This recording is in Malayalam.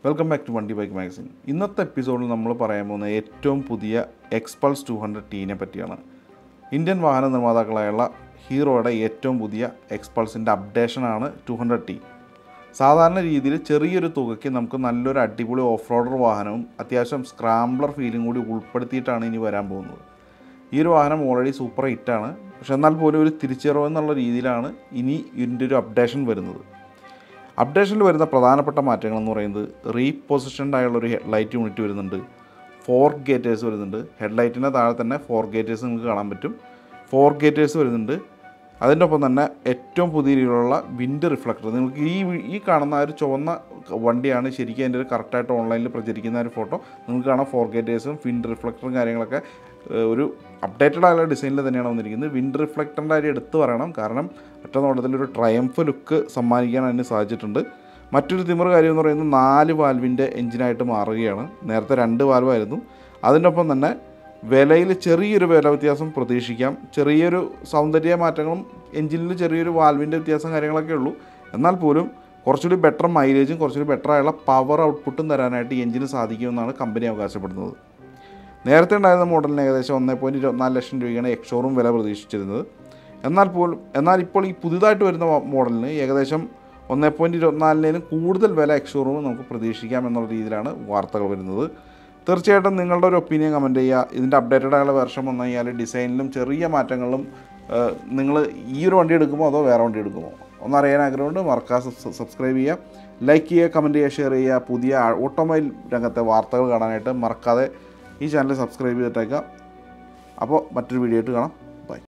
welcome back to Vandi bike magazine ഇന്നത്തെ എപ്പിസോഡിൽ നമ്മൾ പറയാൻ പോകുന്ന ഏറ്റവും പുതിയ എക്സ്പൾസ് ടു ഹൺഡ്രഡ് ടീനെ പറ്റിയാണ് ഇന്ത്യൻ വാഹന നിർമ്മാതാക്കളായുള്ള ഹീറോയുടെ ഏറ്റവും പുതിയ എക്സ്പൾസിൻ്റെ അപ്ഡേഷനാണ് ടു ഹൺഡ്രഡ് ടി സാധാരണ രീതിയിൽ ചെറിയൊരു തുകയ്ക്ക് നമുക്ക് നല്ലൊരു അടിപൊളി ഓഫ് റോഡർ വാഹനവും അത്യാവശ്യം സ്ക്രാംബ്ലർ ഫീലും കൂടി ഉൾപ്പെടുത്തിയിട്ടാണ് ഇനി വരാൻ പോകുന്നത് ഈ ഒരു വാഹനം ഓൾറെഡി സൂപ്പർ ഹിറ്റാണ് പക്ഷെ എന്നാൽ പോലും ഒരു തിരിച്ചറിവ് എന്നുള്ള രീതിയിലാണ് ഇനി ഇതിൻ്റെ ഒരു അപ്ഡേഷൻ വരുന്നത് അപ്ഡേഷനിൽ വരുന്ന പ്രധാനപ്പെട്ട മാറ്റങ്ങൾ എന്ന് പറയുന്നത് റീപൊസിഷൻഡ് ആയുള്ള ഒരു ഹെഡ്ലൈറ്റ് യൂണിറ്റ് വരുന്നുണ്ട് ഫോർ ഗേറ്റേഴ്സ് വരുന്നുണ്ട് ഹെഡ്ലൈറ്റിൻ്റെ താഴെ തന്നെ ഫോർ ഗേറ്റേഴ്സ് നിങ്ങൾക്ക് കാണാൻ പറ്റും ഫോർ ഗേറ്റേഴ്സ് വരുന്നുണ്ട് അതിൻ്റെ ഒപ്പം തന്നെ ഏറ്റവും പുതിയ രീതിയിലുള്ള വിൻഡ് റിഫ്ലക്ടർ നിങ്ങൾക്ക് ഈ വി- ഈ കാണുന്ന ആ ഒരു ചുവന്ന വണ്ടിയാണ് ശരിക്കും അതിൻ്റെ ഒരു കറക്റ്റായിട്ട് ഓൺലൈനിൽ പ്രചരിക്കുന്ന ഒരു ഫോട്ടോ നിങ്ങൾക്ക് കാണാം ഫോർ ഗേറ്റേഴ്സും വിൻഡ് റിഫ്ലക്ടറും കാര്യങ്ങളൊക്കെ ഏഹ്, ഒരു അപ്ഡേറ്റഡ് ആയുള്ള ഡിസൈനിൽ തന്നെയാണ് വന്നിരിക്കുന്നത് വിൻഡ് റിഫ്ലക്ടറിൻ്റെ കാര്യം എടുത്തു പറയണം കാരണം ഒറ്റ നോട്ടത്തിൽ ഒരു ട്രയംഫ് ലുക്ക് സമ്മാനിക്കാൻ അതിന് സാധിച്ചിട്ടുണ്ട് മറ്റൊരു തിമർ കാര്യം എന്ന് പറയുന്നത് നാല് വാൽവിൻ്റെ എഞ്ചിനായിട്ട് മാറുകയാണ് നേരത്തെ രണ്ട് വാൽവായിരുന്നു അതിൻ്റെ ഒപ്പം തന്നെ വിലയിൽ ചെറിയൊരു വില വ്യത്യാസം പ്രതീക്ഷിക്കാം ചെറിയൊരു സൗന്ദര്യ മാറ്റങ്ങളും എഞ്ചിനിൽ ചെറിയൊരു വാൽവിൻ്റെ വ്യത്യാസം കാര്യങ്ങളൊക്കെ ഉള്ളൂ എന്നാൽ പോലും കുറച്ചുകൂടി ബെറ്റർ മൈലേജും കുറച്ചുകൂടി ബെറ്റർ ആയുള്ള പവർ ഔട്ട്പുട്ടും തരാനായിട്ട് ഈ എഞ്ചിന് സാധിക്കുമെന്നാണ് കമ്പനി അവകാശപ്പെടുന്നത് നേരത്തെ ഉണ്ടായിരുന്ന മോഡലിന് ഏകദേശം ഒന്നേ പോയിൻറ്റ് ഇരുപത്തിനാല് ലക്ഷം രൂപയാണ് എക്സോറും വില പ്രതീക്ഷിച്ചിരുന്നത് എന്നാൽ പോലും എന്നാൽ ഇപ്പോൾ ഈ പുതുതായിട്ട് വരുന്ന മോ- മോഡലിന് ഏകദേശം ഒന്നേ പോയിൻറ്റ് ഇരുപത്തിനാലിനേലും കൂടുതൽ വില എക്സോറൂം നമുക്ക് പ്രതീക്ഷിക്കാം എന്നുള്ള രീതിയിലാണ് വാർത്തകൾ വരുന്നത് തീർച്ചയായിട്ടും നിങ്ങളുടെ ഒരു ഒപ്പീനിയൻ കമൻറ്റ് ചെയ്യുക ഇതിൻ്റെ അപ്ഡേറ്റഡ് ആയുള്ള വെർഷൻ വന്നു കഴിഞ്ഞാൽ ഡിസൈനിലും ചെറിയ മാറ്റങ്ങളിലും നിങ്ങൾ ഈ ഒരു വണ്ടി എടുക്കുമോ അതോ വേറെ വണ്ടി എടുക്കുമോ ഒന്നറിയാൻ ആഗ്രഹമുണ്ട് മറക്കാതെ സബ്സ്ക്രൈബ് ചെയ്യുക ലൈക്ക് ചെയ്യുക കമൻറ്റ് ചെയ്യുക ഷെയർ ചെയ്യുക പുതിയ ഓട്ടോമൊബൈൽ രംഗത്തെ വാർത്തകൾ കാണാനായിട്ട് മറക്കാതെ ഈ ചാനൽ സബ്സ്ക്രൈബ് ചെയ്തിട്ടേക്കാം അപ്പോൾ മറ്റൊരു വീഡിയോ ആയിട്ട് കാണാം